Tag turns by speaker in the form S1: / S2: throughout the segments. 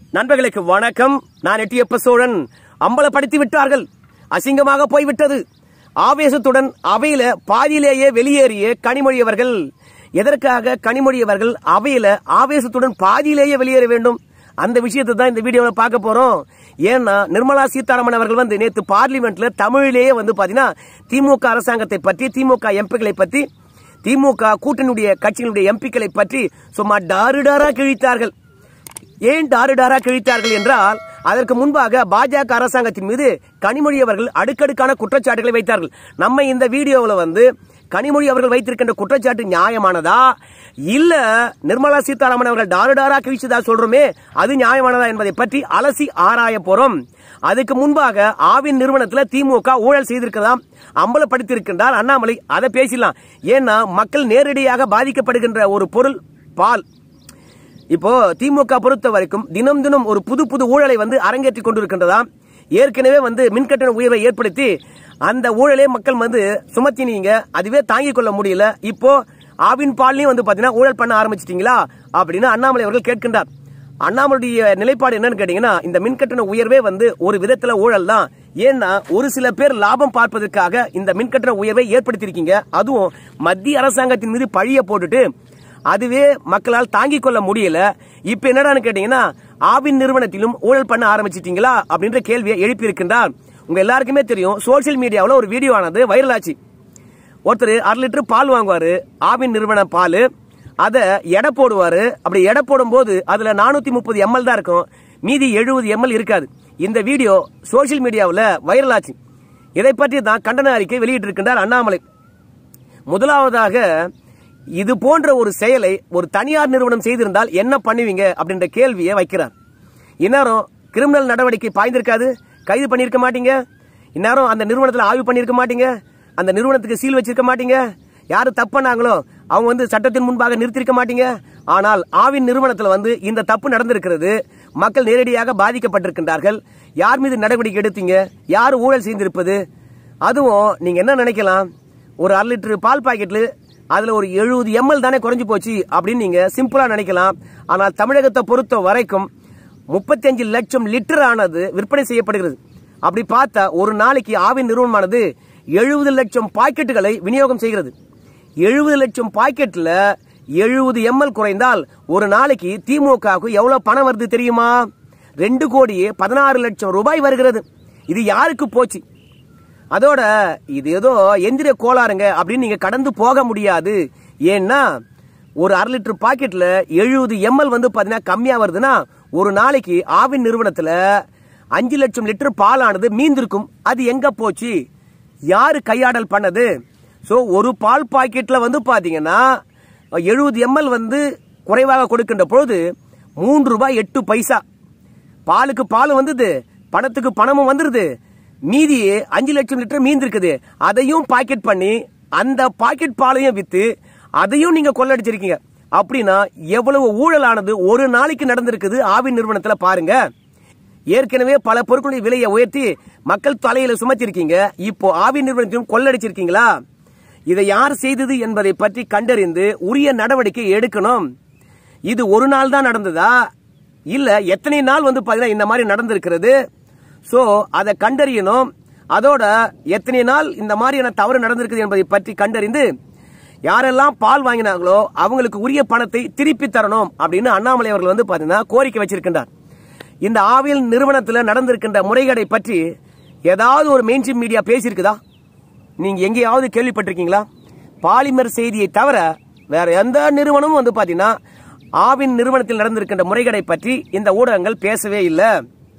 S1: நண்பர்களுக்கு வணக்கம் நான் எட்டியப்ப சோழன் அம்பலப்படுத்தி விட்டார்கள் அசிங்கமாக போய்விட்டது ஆவேசத்துடன் அவையில பாதியிலேயே வெளியேறிய கனிமொழி அவர்கள் எதற்காக கனிமொழி அவர்கள் அவையில ஆவேசத்துடன் பாதியிலேயே வெளியேற வேண்டும் அந்த விஷயத்தை தான் இந்த வீடியோவில் பார்க்க போறோம் ஏன்னா நிர்மலா சீதாராமன் அவர்கள் வந்து நேற்று பார்லிமெண்ட்ல தமிழிலேயே வந்து பாத்தீங்கன்னா திமுக அரசாங்கத்தை பற்றி திமுக எம்பிக்களை பற்றி திமுக கூட்டணியுடைய கட்சியினுடைய எம்பிக்களை பற்றி சும்மா டாரு டாரா கிழித்தார்கள் ஏன் டாரு டாரா கிழித்தார்கள் என்றால் அதற்கு முன்பாக பாஜக அரசாங்கத்தின் மீது கனிமொழி அவர்கள் அடுக்கடுக்கான குற்றச்சாட்டுகளை வைத்தார்கள் நம்ம இந்த வீடியோவில் வந்து கனிமொழி அவர்கள் வைத்திருக்கின்ற குற்றச்சாட்டு நியாயமானதா இல்ல நிர்மலா சீதாராமன் அவர்கள் டாரு டாரா கிழிச்சதா சொல்றோமே அது நியாயமானதா என்பதை பற்றி அலசி ஆராய போறோம் அதுக்கு முன்பாக ஆவின் நிறுவனத்துல திமுக ஊழல் செய்திருக்கலாம் அம்பலப்படுத்தியிருக்கின்றார் அண்ணாமலை அதை பேசலாம் ஏன்னா மக்கள் நேரடியாக பாதிக்கப்படுகின்ற ஒரு பொருள் பால் இப்போ திமுக பொறுத்த வரைக்கும் தினம் தினம் ஒரு புது புது ஊழலை வந்து அரங்கேற்றி கொண்டிருக்கின்றதாம் ஏற்கனவே வந்து மின்கட்டண உயர்வை ஏற்படுத்தி அந்த ஊழலே மக்கள் வந்து சுமத்தினீங்க அதுவே தாங்கிக் கொள்ள முடியல இப்போ ஆவின் பால்லையும் வந்து பாத்தீங்கன்னா ஊழல் பண்ண ஆரம்பிச்சிட்டீங்களா அப்படின்னு அண்ணாமலை அவர்கள் கேட்கின்றார் அண்ணாமலையுடைய நிலைப்பாடு என்னன்னு கேட்டீங்கன்னா இந்த மின்கட்டண உயர்வே வந்து ஒரு விதத்துல ஊழல் தான் ஏன்னா ஒரு சில பேர் லாபம் பார்ப்பதற்காக இந்த மின்கட்டண உயர்வை ஏற்படுத்தியிருக்கீங்க அதுவும் மத்திய அரசாங்கத்தின் மீது பழிய போட்டுட்டு அதுவே மக்களால் தாங்கிக் கொள்ள முடியல இப்ப என்னடான்னு கேட்டீங்கன்னா ஆவின் நிறுவனத்திலும் ஊழல் பண்ண ஆரம்பிச்சிட்டீங்களா அப்படின்ற கேள்வியை எழுப்பி இருக்கின்றார் உங்க எல்லாருக்குமே தெரியும் சோசியல் மீடியாவில் ஒரு வீடியோ ஆனது வைரல் ஆச்சு ஒருத்தர் அரை லிட்டர் பால் வாங்குவாரு ஆவின் நிறுவன பால் அதை எடை போடுவாரு அப்படி எடை போடும்போது அதுல நானூத்தி முப்பது எம்எல் தான் இருக்கும் மீதி எழுபது எம்எல் இருக்காது இந்த வீடியோ சோசியல் மீடியாவில் வைரல் ஆச்சு இதை பற்றி தான் கண்டன அறிக்கை வெளியிட்டிருக்கின்றார் அண்ணாமலை முதலாவதாக இது போன்ற ஒரு செயலை ஒரு தனியார் நிறுவனம் செய்திருந்தால் என்ன பண்ணுவீங்க அப்படின்ற கேள்வியை வைக்கிறார் இந்நேரம் கிரிமினல் நடவடிக்கை பாய்ந்திருக்காது கைது பண்ணியிருக்க மாட்டீங்க இந்நேரம் அந்த நிறுவனத்தில் ஆய்வு பண்ணியிருக்க மாட்டீங்க அந்த நிறுவனத்துக்கு சீல் வச்சிருக்க மாட்டீங்க யாரு தப்புனாங்களோ அவங்க வந்து சட்டத்தின் முன்பாக நிறுத்திருக்க மாட்டீங்க ஆனால் ஆவின் நிறுவனத்தில் வந்து இந்த தப்பு நடந்திருக்கிறது மக்கள் நேரடியாக பாதிக்கப்பட்டிருக்கின்றார்கள் யார் மீது நடவடிக்கை எடுத்தீங்க யார் ஊழல் செய்திருப்பது அதுவும் நீங்க என்ன நினைக்கலாம் ஒரு அரை லிட்டர் பால் பாக்கெட்ல அதுல ஒரு எழுபது எம்எல் தானே குறைஞ்சு போச்சு அப்படின்னு நீங்க சிம்பிளா நினைக்கலாம் ஆனால் தமிழகத்தை பொறுத்த வரைக்கும் முப்பத்தஞ்சு லட்சம் லிட்டர் ஆனது விற்பனை செய்யப்படுகிறது அப்படி பார்த்தா ஒரு நாளைக்கு ஆவின் நிறுவனமானது எழுபது லட்சம் பாக்கெட்டுகளை விநியோகம் செய்கிறது எழுபது லட்சம் பாக்கெட்ல எழுபது எம்எல் குறைந்தால் ஒரு நாளைக்கு திமுகவுக்கு எவ்வளவு பணம் வருது தெரியுமா ரெண்டு கோடியே பதினாறு லட்சம் ரூபாய் வருகிறது இது யாருக்கு போச்சு அதோட இது ஏதோ எந்திர கோளாறுங்க அப்படின்னு நீங்க கடந்து போக முடியாது ஏன்னா ஒரு அரை லிட்டர் பாக்கெட்ல எழுபது எம்எல் வந்து பாத்தீங்கன்னா கம்மியா வருதுன்னா ஒரு நாளைக்கு ஆவின் நிறுவனத்துல அஞ்சு லட்சம் லிட்டர் பாலானது மீந்திருக்கும் அது எங்க போச்சு யாரு கையாடல் பண்ணது சோ ஒரு பால் பாக்கெட்ல வந்து பாத்தீங்கன்னா எழுபது எம்எல் வந்து குறைவாக கொடுக்கின்ற பொழுது மூன்று ரூபாய் எட்டு பைசா பாலுக்கு பால் வந்தது பணத்துக்கு பணமும் வந்துருது மீதி அஞ்சு லட்சம் லிட்டர் மீந்திருக்குது அதையும் பாக்கெட் பண்ணி அந்த பாக்கெட் பாலையும் வித்து அதையும் நீங்க கொள்ளடிச்சிருக்கீங்க அப்படின்னா எவ்வளவு ஊழலானது ஒரு நாளைக்கு நடந்திருக்குது ஆவின் நிறுவனத்துல பாருங்க ஏற்கனவே பல பொருட்களுடைய விலையை உயர்த்தி மக்கள் தலையில சுமத்திருக்கீங்க இப்போ ஆவின் நிறுவனத்தையும் கொள்ளடிச்சிருக்கீங்களா இதை யார் செய்தது என்பதை பற்றி கண்டறிந்து உரிய நடவடிக்கை எடுக்கணும் இது ஒரு நாள் தான் நடந்ததா இல்ல எத்தனை நாள் வந்து பாத்தீங்கன்னா இந்த மாதிரி நடந்திருக்கிறது சோ அதை கண்டறியணும் அதோட எத்தனை நாள் இந்த மாதிரியான தவறு நடந்திருக்குது என்பதை பற்றி கண்டறிந்து யாரெல்லாம் பால் வாங்கினாங்களோ அவங்களுக்கு உரிய பணத்தை திருப்பி தரணும் அப்படின்னு அண்ணாமலை அவர்கள் வந்து பாத்தீங்கன்னா கோரிக்கை வச்சிருக்கின்றார் இந்த ஆவியல் நிறுவனத்தில் நடந்திருக்கின்ற முறைகேடை பற்றி ஏதாவது ஒரு மெயின்ஸ்ட்ரீம் மீடியா பேசியிருக்குதா நீங்க எங்கேயாவது கேள்விப்பட்டிருக்கீங்களா பாலிமர் செய்தியை தவிர வேற எந்த நிறுவனமும் வந்து பாத்தீங்கன்னா ஆவின் நிறுவனத்தில் நடந்திருக்கின்ற முறைகேடை பற்றி இந்த ஊடகங்கள் பேசவே இல்லை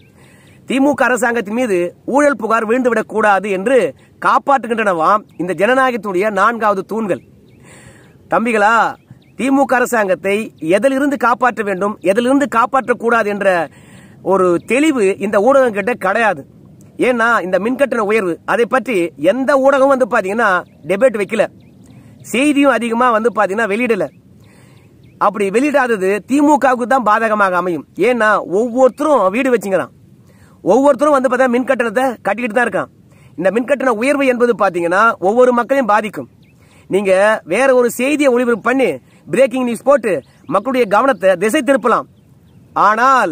S1: திமுக அரசாங்கத்தின் மீது ஊழல் புகார் விழுந்துவிடக் கூடாது என்று காப்பாற்றுகின்றனவாம் இந்த ஜனநாயகத்துடைய நான்காவது தூண்கள் தம்பிகளா திமுக அரசாங்கத்தை எதிலிருந்து காப்பாற்ற வேண்டும் எதிலிருந்து காப்பாற்றக்கூடாது என்ற ஒரு தெளிவு இந்த ஊடகம் கிட்ட கிடையாது ஏன்னா இந்த மின்கட்டண உயர்வு அதை பற்றி எந்த ஊடகம் வந்து பாத்தீங்கன்னா டெபேட் வைக்கல செய்தியும் அதிகமா வந்து பாத்தீங்கன்னா வெளியிடல அப்படி வெளியிடாதது திமுகவுக்கு தான் பாதகமாக அமையும் ஏன்னா ஒவ்வொருத்தரும் வீடு வச்சுங்கிறான் ஒவ்வொருத்தரும் வந்து பார்த்தா மின் கட்டணத்தை கட்டிக்கிட்டு தான் இருக்கான் இந்த மின்கட்டண உயர்வு என்பது பாத்தீங்கன்னா ஒவ்வொரு மக்களையும் பாதிக்கும் நீங்க வேற ஒரு செய்தியை ஒளிபரப்பு பண்ணி பிரேக்கிங் நியூஸ் போட்டு மக்களுடைய கவனத்தை திசை திருப்பலாம் ஆனால்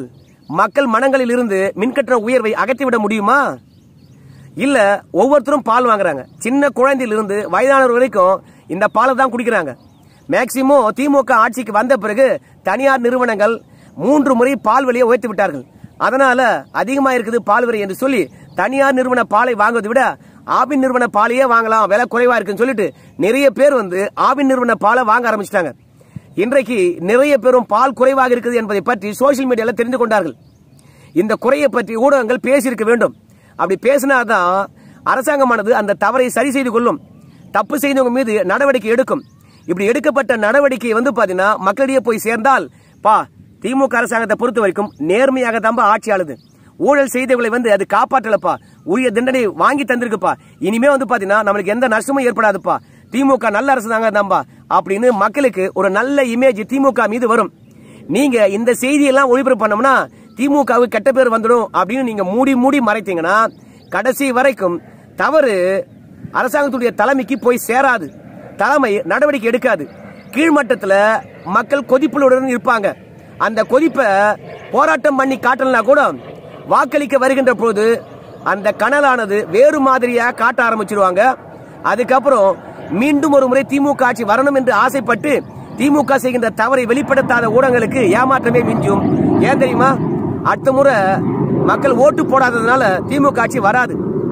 S1: மக்கள் மனங்களில் இருந்து மின்கட்டண உயர்வை அகற்றிவிட முடியுமா இல்ல ஒவ்வொருத்தரும் பால் வாங்குறாங்க சின்ன குழந்தையிலிருந்து வயதானவர் வரைக்கும் இந்த பாலை தான் குடிக்கிறாங்க மேக்சிமம் திமுக ஆட்சிக்கு வந்த பிறகு தனியார் நிறுவனங்கள் மூன்று முறை பால் விலையை உயர்த்தி விட்டார்கள் அதனால அதிகமா இருக்குது பால் விலை என்று சொல்லி தனியார் நிறுவன பாலை வாங்குவதை விட ஆவின் நிறுவன பாலையே வாங்கலாம் விலை குறைவா இருக்குன்னு சொல்லிட்டு நிறைய பேர் வந்து ஆவின் நிறுவன பாலை வாங்க ஆரம்பிச்சிட்டாங்க இன்றைக்கு நிறைய பேரும் பால் குறைவாக இருக்குது என்பதை பற்றி சோசியல் மீடியால தெரிந்து கொண்டார்கள் இந்த குறையை பற்றி ஊடகங்கள் பேசியிருக்க வேண்டும் அப்படி பேசினாதான் அரசாங்கமானது அந்த தவறை சரி செய்து கொள்ளும் தப்பு செய்தவங்க மீது நடவடிக்கை எடுக்கும் இப்படி எடுக்கப்பட்ட நடவடிக்கை வந்து பாத்தீங்கன்னா மக்களிடையே போய் சேர்ந்தால் பா திமுக அரசாங்கத்தை பொறுத்த வரைக்கும் நேர்மையாக தான்பா ஆட்சி ஆளுது ஊழல் செய்தவர்களை வந்து அது காப்பாற்றலப்பா உரிய தண்டனை வாங்கி தந்திருக்குப்பா இனிமே வந்து பாத்தீங்கன்னா நம்மளுக்கு எந்த நஷ்டமும் ஏற்படாதுப்பா திமுக நல்ல அரசு தாங்க தான்பா அப்படின்னு மக்களுக்கு ஒரு நல்ல இமேஜ் திமுக மீது வரும் நீங்க இந்த செய்தியெல்லாம் ஒளிபரப்பு பண்ணோம்னா திமுகவுக்கு கெட்ட பேர் வந்துடும் அப்படின்னு நீங்க மூடி மூடி மறைத்தீங்கன்னா கடைசி வரைக்கும் தவறு அரசாங்கத்துடைய தலைமைக்கு போய் சேராது தலைமை நடவடிக்கை எடுக்காது கீழ்மட்டத்துல மக்கள் கொதிப்புடன் இருப்பாங்க அந்த கொதிப்பை போராட்டம் பண்ணி காட்டலனா கூட வாக்களிக்க வருகின்ற போது அந்த கனலானது வேறு மாதிரியா காட்ட ஆரம்பிச்சிருவாங்க அதுக்கப்புறம் மீண்டும் ஒரு முறை திமுக ஆட்சி வரணும் என்று ஆசைப்பட்டு திமுக செய்கின்ற தவறை வெளிப்படுத்தாத ஊடகங்களுக்கு ஏமாற்றமே மிஞ்சும் ஏன் தெரியுமா அடுத்த முறை மக்கள் ஓட்டு போடாததுனால திமுக ஆட்சி வராது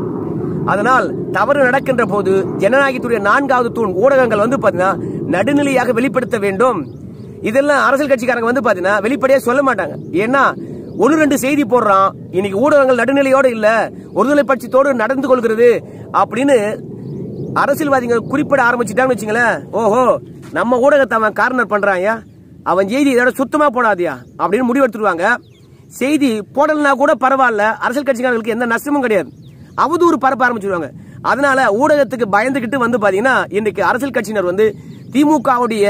S1: அதனால் தவறு நடக்கின்ற போது ஜனநாயகத்துடைய நான்காவது தூண் ஊடகங்கள் வந்து பாத்தீங்கன்னா நடுநிலையாக வெளிப்படுத்த வேண்டும் இதெல்லாம் அரசியல் கட்சிக்காரங்க வந்து பாத்தீங்கன்னா வெளிப்படையா சொல்ல மாட்டாங்க ஏன்னா ஒன்று ரெண்டு செய்தி போடுறான் இன்னைக்கு ஊடகங்கள் நடுநிலையோட இல்ல ஒருதலை பட்சத்தோடு நடந்து கொள்கிறது அப்படின்னு அரசியல்வாதிகள் குறிப்பிட ஆரம்பிச்சுட்டாங்கன்னு வச்சுங்களேன் ஓஹோ நம்ம ஊடகத்தை அவன் கார்னர் பண்றான் அவன் செய்தி இதோட சுத்தமா போடாதியா அப்படின்னு முடிவெடுத்துருவாங்க செய்தி போடலனா கூட பரவாயில்ல அரசியல் கட்சிக்காரர்களுக்கு எந்த நஷ்டமும் கிடையாது அவதூறு பரப்ப ஆரம்பிச்சிருவாங்க அதனால ஊடகத்துக்கு பயந்துகிட்டு வந்து பாத்தீங்கன்னா இன்னைக்கு அரசியல் கட்சியினர் வந்து திமுகவுடைய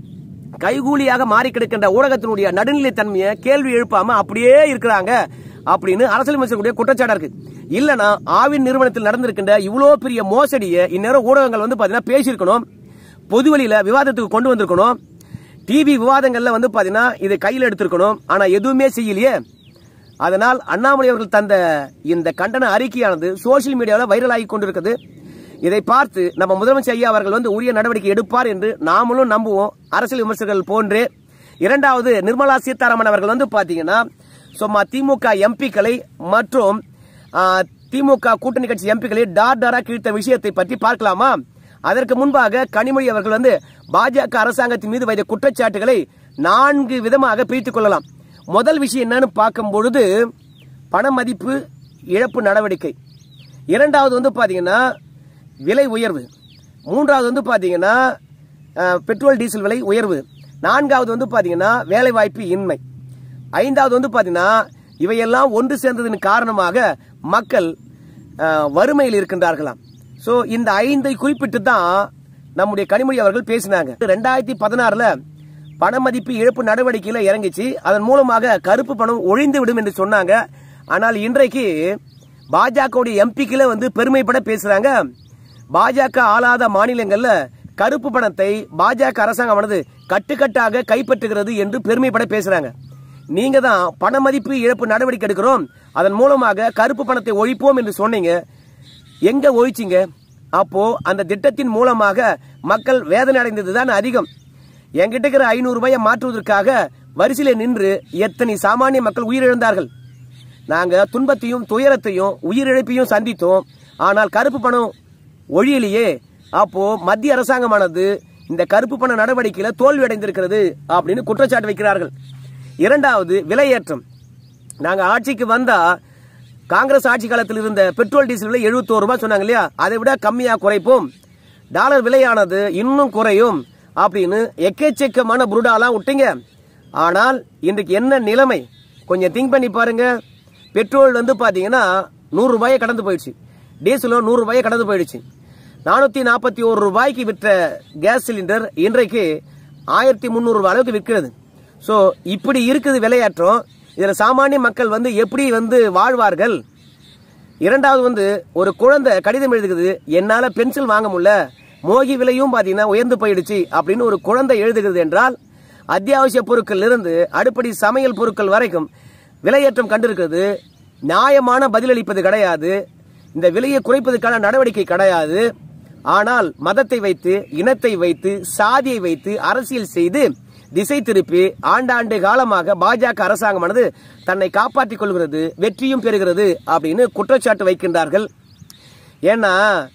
S1: கைகூலியாக மாறி கிடக்கின்ற ஊடகத்தினுடைய நடுநிலை தன்மையை கேள்வி எழுப்பாம அப்படியே இருக்கிறாங்க அப்படின்னு அரசியல் அமைச்சர்களுடைய குற்றச்சாட்டா இருக்கு இல்லனா ஆவின் நிறுவனத்தில் நடந்திருக்கின்ற இவ்வளவு பெரிய மோசடியை இந்நேரம் ஊடகங்கள் வந்து பாத்தீங்கன்னா பேசியிருக்கணும் பொதுவெளியில விவாதத்துக்கு கொண்டு வந்திருக்கணும் டிவி விவாதங்கள்ல வந்து பாத்தீங்கன்னா இதை கையில் எடுத்திருக்கணும் ஆனா எதுவுமே செய்யலையே அதனால் அண்ணாமலை அவர்கள் தந்த இந்த கண்டன அறிக்கையானது சோசியல் மீடியாவில் வைரலாகி கொண்டிருக்கிறது இதை பார்த்து நம்ம முதலமைச்சர் ஐயா அவர்கள் வந்து உரிய நடவடிக்கை எடுப்பார் என்று நாமளும் நம்புவோம் அரசியல் விமர்சகர்கள் போன்றே இரண்டாவது நிர்மலா சீதாராமன் அவர்கள் வந்து பாத்தீங்கன்னா சும்மா திமுக எம்பிக்களை மற்றும் ஆ, திமுக கூட்டணி கட்சி எம்பிக்களை டார் டாரா கீழ்த்த விஷயத்தை பற்றி பார்க்கலாமா அதற்கு முன்பாக கனிமொழி அவர்கள் வந்து பாஜக அரசாங்கத்தின் மீது வைத்த குற்றச்சாட்டுகளை நான்கு விதமாக பிரித்துக் கொள்ளலாம் முதல் விஷயம் என்னன்னு பார்க்கும் பொழுது பண மதிப்பு இழப்பு நடவடிக்கை இரண்டாவது வந்து பாத்தீங்கன்னா விலை உயர்வு மூன்றாவது வந்து பாத்தீங்கன்னா அஹ், பெட்ரோல் டீசல் விலை உயர்வு நான்காவது வந்து பாத்தீங்கன்னா வேலை வாய்ப்பு இன்மை ஐந்தாவது வந்து பாத்தீங்கன்னா இவையெல்லாம் ஒன்று சேர்ந்ததன் காரணமாக மக்கள் அஹ், வறுமையில் இருக்கின்றார்களாம் சோ இந்த ஐந்தை குறிப்பிட்டு தான் நம்முடைய கனிமொழி அவர்கள் பேசினாங்க ரெண்டாயிரத்தி பதினாறுல பண மதிப்பு இழப்பு நடவடிக்கையில இறங்கிச்சு அதன் மூலமாக கருப்பு பணம் ஒழிந்து விடும் என்று சொன்னாங்க ஆனால் இன்றைக்கு பாஜகவுடைய எம்பிக்கள வந்து பெருமைப்பட பேசுறாங்க பாஜக ஆளாத மாநிலங்கள்ல கருப்பு பணத்தை பாஜக அரசாங்கமானது கட்டுக்கட்டாக கைப்பற்றுகிறது என்று பெருமைப்பட பேசுறாங்க நீங்க தான் பண மதிப்பு இழப்பு நடவடிக்கை எடுக்கிறோம் அதன் மூலமாக கருப்பு பணத்தை ஒழிப்போம் என்று சொன்னீங்க எங்க ஒழிச்சிங்க அப்போ அந்த திட்டத்தின் மூலமாக மக்கள் வேதனை அடைந்ததுதான் அதிகம் என்கிட்ட இருக்கிற ஐநூறு ரூபாயை மாற்றுவதற்காக வரிசையில நின்று எத்தனை சாமானிய மக்கள் உயிரிழந்தார்கள் நாங்க துன்பத்தையும் துயரத்தையும் உயிரிழப்பையும் சந்தித்தோம் ஆனால் கருப்பு பணம் ஒழியலையே அப்போ மத்திய அரசாங்கமானது இந்த கருப்பு பண நடவடிக்கையில தோல்வி அடைந்திருக்கிறது அப்படின்னு குற்றச்சாட்டு வைக்கிறார்கள் இரண்டாவது விலையேற்றம் நாங்க ஆட்சிக்கு வந்தா காங்கிரஸ் ஆட்சி காலத்தில் இருந்த பெட்ரோல் டீசல் விலை 71 ரூபாய் சொன்னாங்க இல்லையா அதை விட கம்மியா குறைப்போம் டாலர் விலையானது இன்னும் குறையும் அப்படின்னு எக்கச்சக்கமான புருடாலாம் விட்டீங்க ஆனால் இன்றைக்கு என்ன நிலைமை கொஞ்சம் திங்க் பண்ணி பாருங்க பெட்ரோல் வந்து பாத்தீங்கன்னா நூறு ரூபாயை கடந்து போயிடுச்சு டீசலும் நூறு ரூபாயை கடந்து போயிடுச்சு நானூத்தி நாற்பத்தி ஒரு ரூபாய்க்கு விற்ற கேஸ் சிலிண்டர் இன்றைக்கு ஆயிரத்தி முந்நூறு ரூபாய் அளவுக்கு விற்கிறது ஸோ இப்படி இருக்குது விலையாற்றம் இதுல சாமானிய மக்கள் வந்து எப்படி வந்து வாழ்வார்கள் இரண்டாவது வந்து ஒரு குழந்தை கடிதம் எழுதுகிறது என்னால பென்சில் வாங்க முடியல மோகி விலையும் பாத்தீங்கன்னா உயர்ந்து போயிடுச்சு அப்படின்னு ஒரு குழந்தை எழுதுகிறது என்றால் அத்தியாவசிய பொருட்கள் இருந்து அடுப்படி சமையல் பொருட்கள் வரைக்கும் விலையேற்றம் கண்டிருக்கிறது நியாயமான பதிலளிப்பது கிடையாது இந்த விலையை குறைப்பதற்கான நடவடிக்கை கிடையாது ஆனால் மதத்தை வைத்து இனத்தை வைத்து சாதியை வைத்து அரசியல் செய்து திசை திருப்பி ஆண்டாண்டு காலமாக பாஜக அரசாங்கமானது தன்னை காப்பாற்றிக் கொள்கிறது வெற்றியும் பெறுகிறது அப்படின்னு குற்றச்சாட்டு வைக்கின்றார்கள் ஏன்னா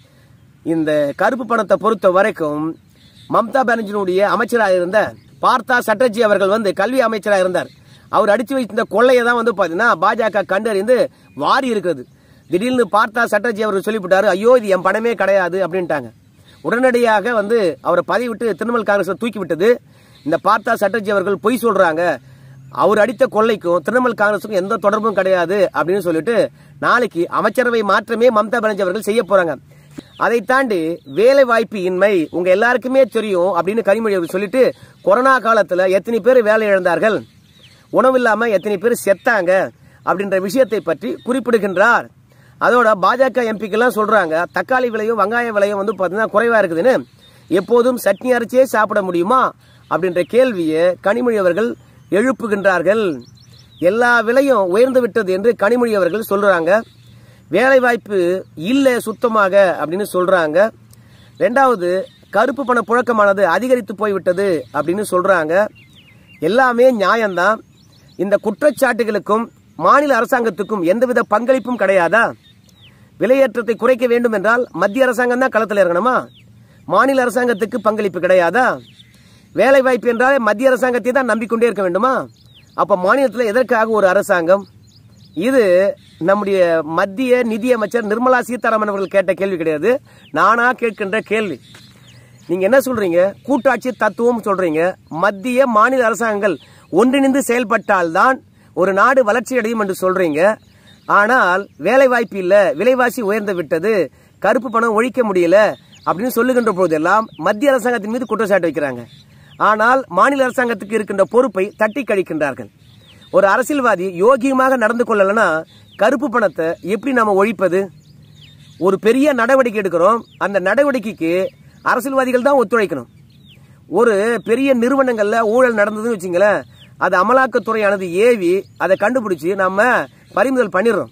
S1: இந்த கருப்பு பணத்தை பொறுத்த வரைக்கும் மம்தா பானர்ஜியினுடைய அமைச்சராக இருந்த பார்த்தா சட்டர்ஜி அவர்கள் வந்து கல்வி அமைச்சராக இருந்தார் அவர் அடிச்சு வைத்திருந்த கொள்ளையை தான் வந்து பாத்தீங்கன்னா பாஜக கண்டறிந்து வாரி இருக்கிறது திடீர்னு பார்த்தா சட்டர்ஜி அவர் சொல்லிவிட்டாரு ஐயோ இது என் பணமே கிடையாது அப்படின்ட்டாங்க உடனடியாக வந்து அவரை பதவி விட்டு திரிணாமுல் காங்கிரஸ் தூக்கி விட்டது இந்த பார்த்தா சட்டர்ஜி அவர்கள் பொய் சொல்றாங்க அவர் அடித்த கொள்ளைக்கும் திரிணாமுல் காங்கிரஸுக்கும் எந்த தொடர்பும் கிடையாது அப்படின்னு சொல்லிட்டு நாளைக்கு அமைச்சரவை மாற்றமே மம்தா பானர்ஜி அவர்கள் செய்ய போறாங்க அதை தாண்டி வேலை வாய்ப்பு இன்மை உங்க எல்லாருக்குமே தெரியும் அப்படின்னு கனிமொழி அவர்கள் சொல்லிட்டு கொரோனா காலத்துல எத்தனை பேர் வேலை இழந்தார்கள் உணவு இல்லாம எத்தனை பேர் செத்தாங்க அப்படின்ற விஷயத்தை பற்றி குறிப்பிடுகின்றார் அதோட பாஜக எம்பிக்கெல்லாம் சொல்றாங்க தக்காளி விலையும் வெங்காய விலையும் வந்து பார்த்தீங்கன்னா குறைவா இருக்குதுன்னு எப்போதும் சட்னி அரைச்சே சாப்பிட முடியுமா அப்படின்ற கேள்வியை கனிமொழி அவர்கள் எழுப்புகின்றார்கள் எல்லா விலையும் உயர்ந்து விட்டது என்று கனிமொழி அவர்கள் சொல்றாங்க வேலை வாய்ப்பு இல்லை சுத்தமாக அப்படின்னு சொல்றாங்க ரெண்டாவது கருப்பு பண புழக்கமானது அதிகரித்து போய்விட்டது அப்படின்னு சொல்றாங்க எல்லாமே நியாயம்தான் இந்த குற்றச்சாட்டுகளுக்கும் மாநில அரசாங்கத்துக்கும் எந்தவித பங்களிப்பும் கிடையாதா விலையேற்றத்தை குறைக்க வேண்டும் என்றால் மத்திய அரசாங்கம் தான் களத்தில் இறங்கணுமா மாநில அரசாங்கத்துக்கு பங்களிப்பு கிடையாதா வேலை வாய்ப்பு என்றாலே மத்திய அரசாங்கத்தை தான் நம்பிக்கொண்டே இருக்க வேண்டுமா அப்ப மாநிலத்தில் எதற்காக ஒரு அரசாங்கம் இது நம்முடைய மத்திய நிதியமைச்சர் நிர்மலா சீதாராமன் அவர்கள் கேட்ட கேள்வி கிடையாது நானா கேட்கின்ற கேள்வி நீங்க என்ன சொல்றீங்க கூட்டாட்சி தத்துவம் சொல்றீங்க மத்திய மாநில அரசாங்கங்கள் ஒன்றிணைந்து செயல்பட்டால்தான் ஒரு நாடு வளர்ச்சி அடையும் என்று சொல்றீங்க ஆனால் வேலை வாய்ப்பு இல்ல விலைவாசி உயர்ந்து விட்டது கருப்பு பணம் ஒழிக்க முடியல அப்படின்னு சொல்லுகின்ற போதெல்லாம் மத்திய அரசாங்கத்தின் மீது குற்றச்சாட்டு வைக்கிறாங்க ஆனால் மாநில அரசாங்கத்துக்கு இருக்கின்ற பொறுப்பை தட்டி கழிக்கின்றார்கள் ஒரு அரசியல்வாதி யோகியமாக நடந்து கொள்ளலைன்னா கருப்பு பணத்தை எப்படி நாம ஒழிப்பது ஒரு பெரிய நடவடிக்கை எடுக்கிறோம் அந்த நடவடிக்கைக்கு அரசியல்வாதிகள் தான் ஒத்துழைக்கணும் ஒரு பெரிய நிறுவனங்கள்ல ஊழல் நடந்ததுன்னு வச்சுங்களேன் அது அமலாக்கத்துறையானது ஏவி அதை கண்டுபிடிச்சு நம்ம பறிமுதல் பண்ணிடுறோம்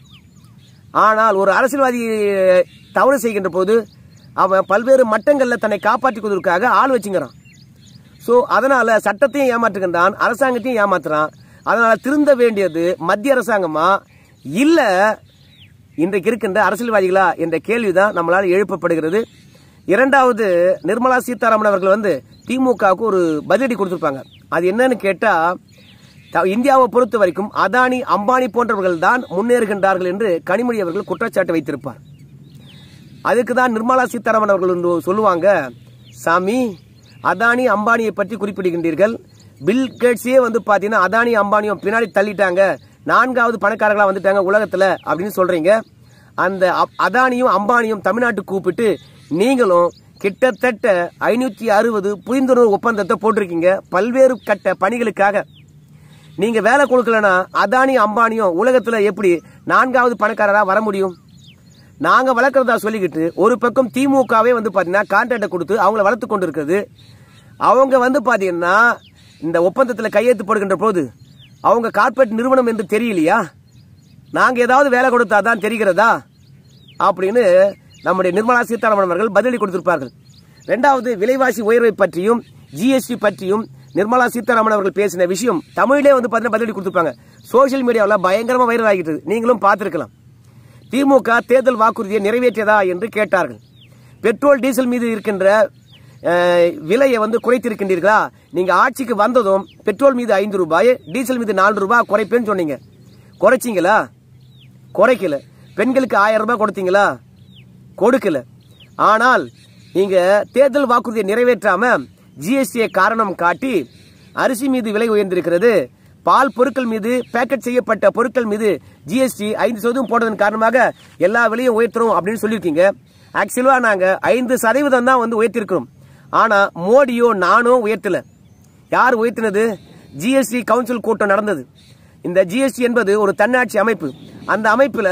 S1: ஆனால் ஒரு அரசியல்வாதி தவறு செய்கின்ற போது அவன் பல்வேறு மட்டங்களில் தன்னை காப்பாற்றிக் கொள்வதற்காக ஆள் வச்சுங்கிறான் ஸோ அதனால சட்டத்தையும் ஏமாற்றுகின்றான் அரசாங்கத்தையும் ஏமாத்துறான் அதனால திருந்த வேண்டியது மத்திய அரசாங்கமா இல்ல இன்றைக்கு இருக்கின்ற அரசியல்வாதிகளா என்ற கேள்விதான் நம்மளால் எழுப்பப்படுகிறது இரண்டாவது நிர்மலா சீதாராமன் அவர்கள் வந்து திமுகவுக்கு ஒரு பதிலடி கொடுத்திருப்பாங்க அது என்னன்னு கேட்டா த- இந்தியாவை பொறுத்த வரைக்கும் அதானி அம்பானி போன்றவர்கள் தான் முன்னேறுகின்றார்கள் என்று கனிமொழி அவர்கள் குற்றச்சாட்டு வைத்திருப்பார் அதுக்கு தான் நிர்மலா சீதாராமன் அவர்கள் வந்து சொல்லுவாங்க சாமி அதானி அம்பானியை பற்றி குறிப்பிடுகின்றீர்கள் பில் கேட்ஸே வந்து பாத்தீங்கன்னா அதானி அம்பானியும் பின்னாடி தள்ளிட்டாங்க நான்காவது பணக்காரர்களா வந்துட்டாங்க உலகத்துல அப்படின்னு சொல்றீங்க அந்த அப்- அதானியும் அம்பானியும் தமிழ்நாட்டுக்கு கூப்பிட்டு நீங்களும் கிட்டத்தட்ட ஐநூத்தி அறுபது புரிந்துணர்வு ஒப்பந்தத்தை போட்டிருக்கீங்க பல்வேறு கட்ட பணிகளுக்காக நீங்க வேலை கொடுக்கலனா அதானி அம்பானியும் உலகத்துல எப்படி நான்காவது பணக்காரரா வர முடியும் நாங்க வளர்க்கறதா சொல்லிக்கிட்டு ஒரு பக்கம் திமுகவே வந்து பாத்தீங்கன்னா கான்ட்ராக்டை கொடுத்து அவங்கள வளர்த்து கொண்டு இருக்குது அவங்க வந்து பாத்தீங்கன்னா இந்த ஒப்பந்தத்துல கையெழுத்து போடுகின்ற போது அவங்க கார்ப்பரேட் நிறுவனம் என்று தெரியலையா நாங்க ஏதாவது வேலை கொடுத்தா தான் தெரிகிறதா அப்படின்னு நம்முடைய நிர்மலா சீதாராமன் அவர்கள் பதிலடி கொடுத்திருப்பார்கள் ரெண்டாவது விலைவாசி உயர்வை பற்றியும் ஜிஎஸ்டி பற்றியும் நிர்மலா சீதாராமன் அவர்கள் பேசின விஷயம் தமிழிலே வந்து பார்த்தீங்கன்னா பதிலடி கொடுத்திருப்பாங்க சோஷியல் மீடியாவில் பயங்கரமா வைரல் ஆகிட்டு இருக்கு. நீங்களும் பார்த்திருக்கலாம் திமுக தேர்தல் வாக்குறுதியை நிறைவேற்றியதா என்று கேட்டார்கள் பெட்ரோல் டீசல் மீது இருக்கின்ற அஹ், விலையை வந்து குறைத்திருக்கின்றீர்களா நீங்க ஆட்சிக்கு வந்ததும் பெட்ரோல் மீது ஐந்து ரூபாய் டீசல் மீது நாலு ரூபாய் குறைப்பேன்னு சொன்னீங்க குறைச்சிங்களா குறைக்கல பெண்களுக்கு ஆயிரம் ரூபாய் கொடுத்தீங்களா கொடுக்கல ஆனால் நீங்க தேர்தல் வாக்குறுதியை நிறைவேற்றாம ஜிஎஸ்டியை காரணம் காட்டி அரிசி மீது விலை உயர்ந்திருக்கிறது பால் பொருட்கள் மீது பேக்கெட் செய்யப்பட்ட பொருட்கள் மீது ஜிஎஸ்டி ஐந்து சதவீதம் போட்டதன் காரணமாக எல்லா விலையும் உயர்த்துறோம் அப்படின்னு சொல்லியிருக்கீங்க ஆக்சுவலா நாங்க ஐந்து சதவீதம் தான் வந்து உயர்த்திருக்கிறோம் ஆனா மோடியோ நானோ உயர்த்தல யார் உயர்த்தினது ஜிஎஸ்டி கவுன்சில் கூட்டம் நடந்தது இந்த ஜிஎஸ்டி என்பது ஒரு தன்னாட்சி அமைப்பு அந்த அமைப்புல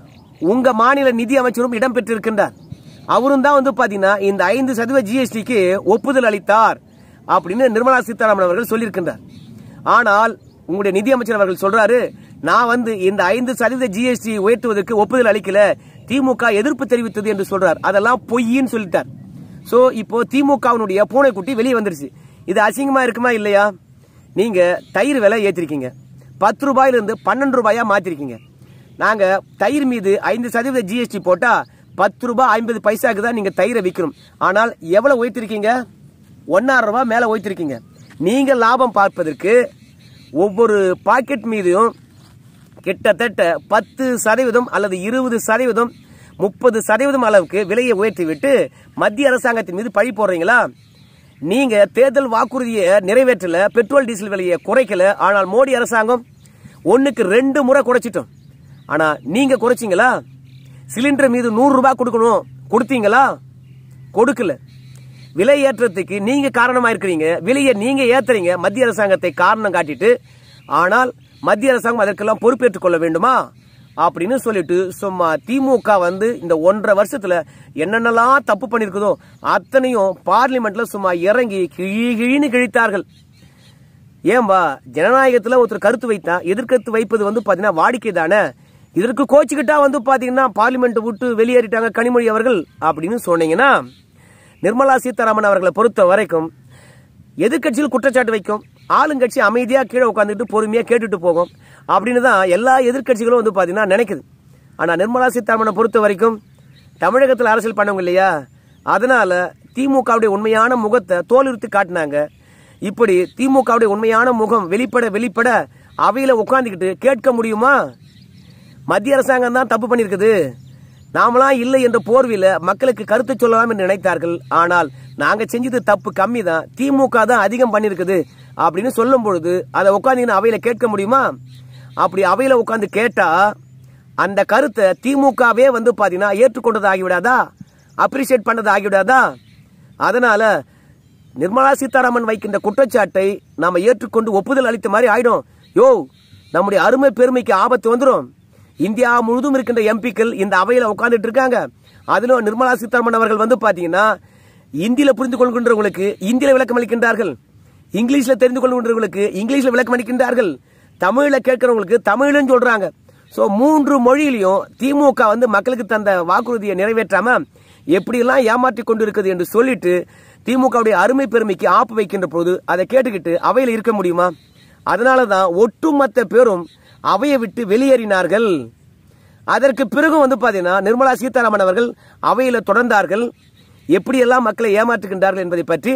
S1: உங்க மாநில நிதி அமைச்சரும் இடம்பெற்றிருக்கின்றார் அவரும் தான் வந்து பாத்தீங்கன்னா இந்த ஐந்து சதவீத ஜிஎஸ்டிக்கு ஒப்புதல் அளித்தார் அப்படின்னு நிர்மலா சீதாராமன் அவர்கள் சொல்லியிருக்கின்றார் ஆனால் உங்களுடைய நிதி அமைச்சர் அவர்கள் சொல்றாரு நான் வந்து இந்த ஐந்து சதவீத ஜிஎஸ்டி உயர்த்துவதற்கு ஒப்புதல் அளிக்கல திமுக எதிர்ப்பு தெரிவித்தது என்று சொல்றார் அதெல்லாம் பொய்ன்னு சொல்லிட்டார் சோ இப்போ திமுகவினுடைய பூனைக்குட்டி வெளியே வந்துருச்சு இது அசிங்கமா இருக்குமா இல்லையா நீங்க தயிர் விலை ஏத்திருக்கீங்க பத்து ரூபாயிலிருந்து பன்னெண்டு ரூபாயா மாத்திருக்கீங்க நாங்க தயிர் மீது ஐந்து சதவீத ஜிஎஸ்டி போட்டா பத்து ரூபாய் ஐம்பது பைசாக்கு தான் நீங்க தயிரை விற்கணும் ஆனால் எவ்வளவு உயர்த்திருக்கீங்க ஒன்னாயிரம் ரூபாய் மேல உயர்த்திருக்கீங்க நீங்க லாபம் பார்ப்பதற்கு ஒவ்வொரு பாக்கெட் மீதும் கிட்டத்தட்ட பத்து சதவீதம் அல்லது இருபது சதவீதம் முப்பது சதவீதம் அளவுக்கு விலையை உயர்த்தி விட்டு மத்திய அரசாங்கத்தின் மீது பழி போடுறீங்களா நீங்க தேர்தல் வாக்குறுதியை நிறைவேற்றல பெட்ரோல் டீசல் விலையை குறைக்கல ஆனால் மோடி அரசாங்கம் ஒண்ணுக்கு ரெண்டு முறை குறைச்சிட்டோம் ஆனா நீங்க குறைச்சிங்களா சிலிண்டர் மீது நூறு ரூபாய் கொடுக்கணும் கொடுத்தீங்களா கொடுக்கல விலை ஏற்றத்துக்கு நீங்க காரணமா இருக்கிறீங்க விலையை நீங்க ஏத்துறீங்க மத்திய அரசாங்கத்தை காரணம் காட்டிட்டு ஆனால் மத்திய அரசாங்கம் அதற்கெல்லாம் பொறுப்பேற்றுக் கொள்ள வேண்டுமா அப்படின்னு சொல்லிட்டு சும்மா திமுக வந்து இந்த ஒன்றரை வருஷத்துல என்னென்னலாம் தப்பு பண்ணிருக்குதோ அத்தனையும் பார்லிமெண்ட்ல சும்மா இறங்கி கிழி கிழின்னு கிழித்தார்கள் ஏன்பா ஜனநாயகத்துல ஒருத்தர் கருத்து வைத்தா எதிர்கருத்து வைப்பது வந்து பாத்தீங்கன்னா வாடிக்கை தானே இதற்கு கோச்சுக்கிட்டா வந்து பாத்தீங்கன்னா பார்லிமெண்ட் விட்டு வெளியேறிட்டாங்க கனிமொழி அவர்கள் அப்படின்னு சொன்னீங்கன்னா நிர்மலா சீதாராமன் அவர்களை பொறுத்த வரைக்கும் எதிர்க்கட்சியில் குற்றச்சாட்டு வைக்கும் ஆளுங்கட்சி அமைதியா கீழே உட்காந்துட்டு பொறுமையா கேட்டுட்டு போகும் அப்படின்னு தான் எல்லா எதிர்க்கட்சிகளும் வந்து பாத்தீங்கன்னா நினைக்குது ஆனா நிர்மலா சீதாராமனை பொறுத்த வரைக்கும் தமிழகத்தில் அரசியல் பண்ணவங்க இல்லையா அதனால திமுகவுடைய உண்மையான முகத்தை தோலுரித்து காட்டினாங்க இப்படி திமுகவுடைய உண்மையான முகம் வெளிப்பட வெளிப்பட அவையில உட்கார்ந்துக்கிட்டு கேட்க முடியுமா மத்திய அரசாங்கம் தான் தப்பு பண்ணிருக்குது நாமலாம் இல்லை என்ற போர்வில மக்களுக்கு கருத்து சொல்லலாம் என்று நினைத்தார்கள் ஆனால் நாங்க செஞ்சது தப்பு கம்மி தான் திமுக தான் அதிகம் பண்ணிருக்குது அப்படின்னு சொல்லும் பொழுது அதை உட்காந்து அவையில கேட்க முடியுமா அப்படி அவையில உட்காந்து கேட்டா அந்த கருத்தை திமுகவே வந்து பாத்தீங்கன்னா ஏற்றுக்கொண்டது ஆகிவிடாதா அப்ரிசியேட் பண்ணது ஆகிவிடாதா அதனால நிர்மலா சீதாராமன் வைக்கின்ற குற்றச்சாட்டை நாம ஏற்றுக்கொண்டு ஒப்புதல் அளித்த மாதிரி ஆயிடும் யோ நம்முடைய அருமை பெருமைக்கு ஆபத்து வந்துடும் இந்தியா முழுதும் இருக்கின்ற எம்பிக்கள் இந்த அவையில உட்கார்ந்துட்டு இருக்காங்க அதிலும் நிர்மலா சீதாராமன் அவர்கள் வந்து பாத்தீங்கன்னா இந்தியில புரிந்து கொள்கின்றவங்களுக்கு இந்தியில விளக்கம் அளிக்கின்றார்கள் இங்கிலீஷ்ல தெரிந்து கொள்கின்றவங்களுக்கு இங்கிலீஷ்ல விளக்கம் அளிக்கின்றார்கள் தமிழ்ல கேட்கிறவங்களுக்கு தமிழ்னு சொல்றாங்க சோ மூன்று மொழியிலையும் திமுக வந்து மக்களுக்கு தந்த வாக்குறுதியை நிறைவேற்றாம எப்படியெல்லாம் ஏமாற்றி கொண்டு இருக்குது என்று சொல்லிட்டு திமுகவுடைய அருமை பெருமைக்கு ஆப்பு வைக்கின்ற போது அதை கேட்டுக்கிட்டு அவையில் இருக்க முடியுமா அதனாலதான் ஒட்டுமொத்த பேரும் அவையை விட்டு வெளியேறினார்கள் அதற்கு பிறகு வந்து பாத்தீங்கன்னா நிர்மலா சீதாராமன் அவர்கள் அவையில தொடர்ந்தார்கள் எப்படியெல்லாம் மக்களை ஏமாற்றுகின்றார்கள் என்பதை பற்றி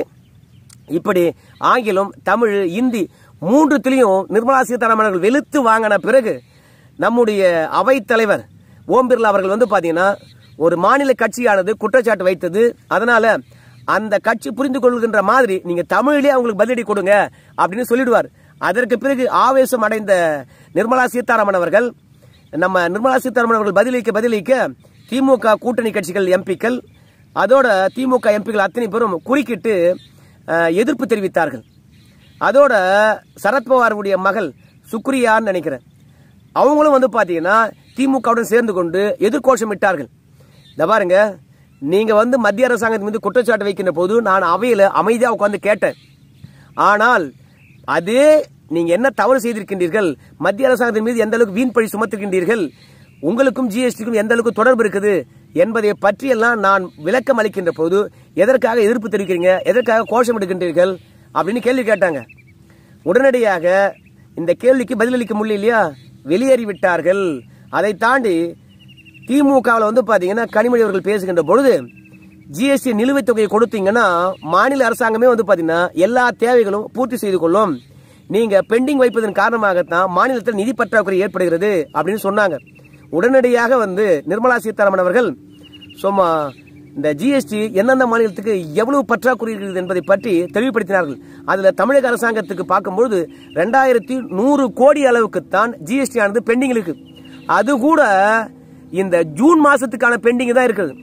S1: இப்படி ஆங்கிலம் தமிழ் இந்தி மூன்றுத்திலையும் நிர்மலா சீதாராமன் அவர்கள் வெளுத்து வாங்கின பிறகு நம்முடைய அவைத் தலைவர் ஓம் பிர்லா அவர்கள் வந்து பாத்தீங்கன்னா ஒரு மாநில கட்சியானது குற்றச்சாட்டு வைத்தது அதனால அந்த கட்சி புரிந்து கொள்கின்ற மாதிரி நீங்க தமிழிலே அவங்களுக்கு பதிலடி கொடுங்க அப்படின்னு சொல்லிடுவார் அதற்கு பிறகு ஆவேசம் அடைந்த நிர்மலா சீதாராமன் அவர்கள் நம்ம நிர்மலா சீதாராமன் அவர்கள் பதிலளிக்க பதிலளிக்க திமுக கூட்டணி கட்சிகள் எம்பிக்கள் அதோட திமுக எம்பிக்கள் அத்தனை பேரும் குறுக்கிட்டு அஹ், எதிர்ப்பு தெரிவித்தார்கள் அதோட சரத்பவாருடைய மகள் சுக்ரியான்னு நினைக்கிறேன் அவங்களும் வந்து பாத்தீங்கன்னா திமுகவுடன் சேர்ந்து கொண்டு எதிர்கோஷம் விட்டார்கள் இந்த பாருங்க நீங்க வந்து மத்திய அரசாங்கத்தின் மீது குற்றச்சாட்டு வைக்கின்ற போது நான் அவையில அமைதியா உட்கார்ந்து கேட்டேன் ஆனால் அதே நீங்க என்ன தவறு செய்திருக்கின்றீர்கள் மத்திய அரசாங்கத்தின் மீது எந்த அளவுக்கு வீண் பழி சுமத்திருக்கின்றீர்கள் உங்களுக்கும் ஜிஎஸ்டிக்கும் எந்த அளவுக்கு தொடர்பு இருக்குது என்பதை பற்றியெல்லாம் நான் விளக்கம் அளிக்கின்ற போது எதற்காக எதிர்ப்பு தெரிவிக்கிறீங்க எதற்காக கோஷம் எடுக்கின்றீர்கள் அப்படின்னு கேள்வி கேட்டாங்க உடனடியாக இந்த கேள்விக்கு பதிலளிக்க முடியல இல்லையா வெளியேறி விட்டார்கள் அதை தாண்டி திமுகவில் வந்து பாத்தீங்கன்னா கனிமொழி அவர்கள் பேசுகின்ற பொழுது ஜிஎஸ்டி நிலுவைத் தொகையை கொடுத்தீங்கன்னா மாநில அரசாங்கமே வந்து பாத்தீங்கன்னா எல்லா தேவைகளும் பூர்த்தி செய்து கொள்ளும் நீங்க பெண்டிங் வைப்பதன் காரணமாகத்தான் மாநிலத்தில் நிதி பற்றாக்குறை ஏற்படுகிறது அப்படின்னு சொன்னாங்க உடனடியாக வந்து நிர்மலா சீதாராமன் அவர்கள் சும்மா இந்த ஜிஎஸ்டி எந்தெந்த மாநிலத்துக்கு எவ்வளவு பற்றாக்குறை இருக்கிறது என்பதை பற்றி தெளிவுபடுத்தினார்கள் அதுல தமிழக அரசாங்கத்துக்கு பார்க்கும்பொழுது ரெண்டாயிரத்தி நூறு கோடி அளவுக்குத்தான் ஜிஎஸ்டி ஆனது பெண்டிங் இருக்கு அது கூட இந்த ஜூன் மாசத்துக்கான பெண்டிங் தான் இருக்குது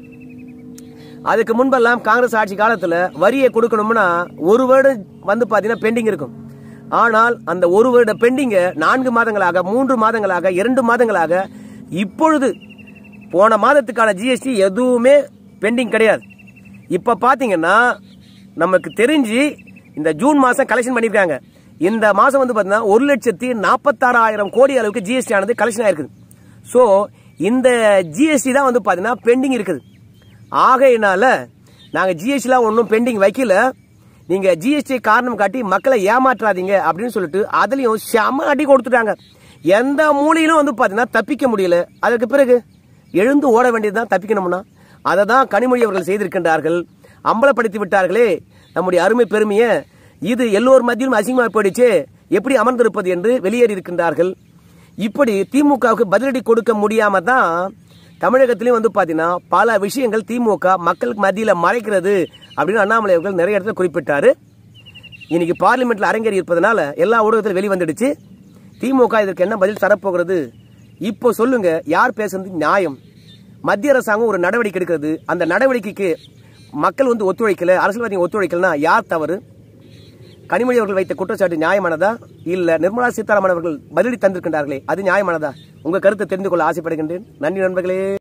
S1: அதுக்கு முன்பெல்லாம் காங்கிரஸ் ஆட்சி காலத்துல வரியை கொடுக்கணும்னா ஒரு வருடம் வந்து பாத்தீங்கன்னா பெண்டிங் இருக்கும் ஆனால் அந்த ஒரு வருட பெண்டிங்க நான்கு மாதங்களாக மூன்று மாதங்களாக இரண்டு மாதங்களாக இப்பொழுது போன மாதத்துக்கான ஜிஎஸ்டி எதுவுமே பெண்டிங் கிடையாது இப்ப பாத்தீங்கன்னா நமக்கு தெரிஞ்சு இந்த ஜூன் மாசம் கலெக்ஷன் பண்ணிருக்காங்க இந்த மாசம் வந்து பாத்தீங்கன்னா ஒரு லட்சத்தி நாற்பத்தாறாயிரம் கோடி அளவுக்கு ஜிஎஸ்டி ஆனது கலெக்ஷன் ஆயிருக்குது ஸோ இந்த ஜிஎஸ்டி தான் வந்து பாத்தீங்கன்னா பெண்டிங் இருக்குது ஆகையினால நாங்க ஜிஎஸ்டிலாம் ஒன்றும் பெண்டிங் வைக்கல நீங்க ஜிஎஸ்டி காரணம் காட்டி மக்களை ஏமாற்றாதீங்க அப்படின்னு சொல்லிட்டு அதுலயும் செம அடி கொடுத்துட்டாங்க எந்த மூலையிலும் வந்து பாத்தீங்கன்னா தப்பிக்க முடியல அதற்கு பிறகு எழுந்து ஓட வேண்டியதுதான் தப்பிக்கணும்னா அதை தான் கனிமொழி அவர்கள் செய்திருக்கின்றார்கள் அம்பலப்படுத்தி விட்டார்களே நம்முடைய அருமை பெருமையை இது எல்லோர் மத்தியிலும் அசிங்கமாக போயிடுச்சு எப்படி அமர்ந்திருப்பது என்று வெளியேறி இருக்கின்றார்கள் இப்படி திமுகவுக்கு பதிலடி கொடுக்க முடியாம தான் தமிழகத்திலையும் வந்து பாத்தீங்கன்னா பல விஷயங்கள் திமுக மக்களுக்கு மத்தியில மறைக்கிறது அப்படின்னு அண்ணாமலை அவர்கள் நிறைய இடத்துல குறிப்பிட்டாரு இன்னைக்கு பார்லிமெண்ட்ல அரங்கேறி இருப்பதனால எல்லா ஊடகத்திலும் வெளிவந்துடுச்சு திமுக இதற்கு என்ன பதில் தரப்போகிறது இப்போ சொல்லுங்க யார் பேசுறது நியாயம் மத்திய அரசாங்கம் ஒரு நடவடிக்கை எடுக்கிறது அந்த நடவடிக்கைக்கு மக்கள் வந்து ஒத்துழைக்கல அரசியல்வாதிகள் ஒத்துழைக்கலனா யார் தவறு கனிமொழி அவர்கள் வைத்த குற்றச்சாட்டு நியாயமானதா இல்ல நிர்மலா சீதாராமன் அவர்கள் பதிலடி தந்திருக்கின்றார்களே அது நியாயமானதா உங்க கருத்தை தெரிந்து கொள்ள ஆசைப்படுகின்றேன் நன்றி நண்பர்களே